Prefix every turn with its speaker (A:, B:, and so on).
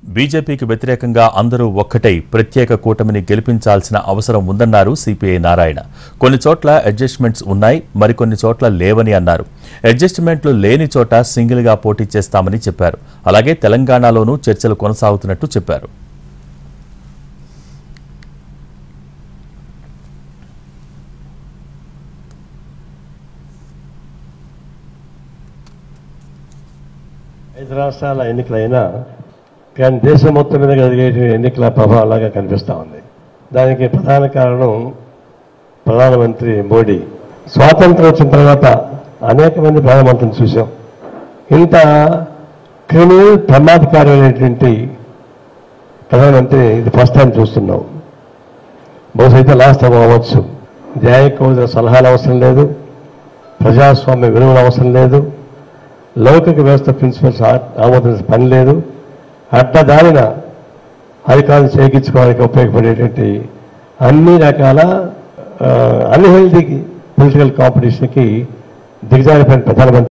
A: బీజేపీకి వ్యతిరేకంగా అందరూ ఒక్కటై ప్రత్యేక కూటమిని గెలిపించాల్సిన అవసరం ఉందన్నారు సిపిఐ నారాయణ కొన్ని చోట్ల అడ్జస్ట్మెంట్స్ ఉన్నాయి మరికొన్ని చోట్ల లేవని అన్నారు అడ్జస్ట్మెంట్లు లేని చోట సింగిల్గా పోటీ చేస్తామని చెప్పారు అలాగే తెలంగాణలోనూ చర్చలు కొనసాగుతున్నట్టు చెప్పారు
B: ఐదు రాష్ట్రాల ఎన్నికలైనా కానీ దేశం మొత్తం మీద కలిగే ఎన్నికల ప్రభావం లాగా కనిపిస్తూ ఉంది దానికి ప్రధాన కారణం ప్రధానమంత్రి మోడీ స్వాతంత్రం వచ్చిన తర్వాత అనేక మంది ప్రధానమంత్రిని చూసాం ఇంత క్రిమినల్ ప్రమాదకారమైనటువంటి ప్రధానమంత్రి ఇది ఫస్ట్ టైం చూస్తున్నాం బహుశా అయితే లాస్ట్ టైం అవ్వచ్చు న్యాయకౌద సలహాలు అవసరం లేదు ప్రజాస్వామ్య విలువలు అవసరం లేదు లౌకిక వ్యవస్థ ప్రిన్సిపల్స్ ఆమోదించిన పని లేదు అడ్డదారిన అధికారులు చేయించుకోవడానికి ఉపయోగపడేటువంటి అన్ని రకాల అన్హెల్దీ పొలిటికల్ కాంపిటీషన్కి దిగజారిపోయిన ప్రధానమంత్రి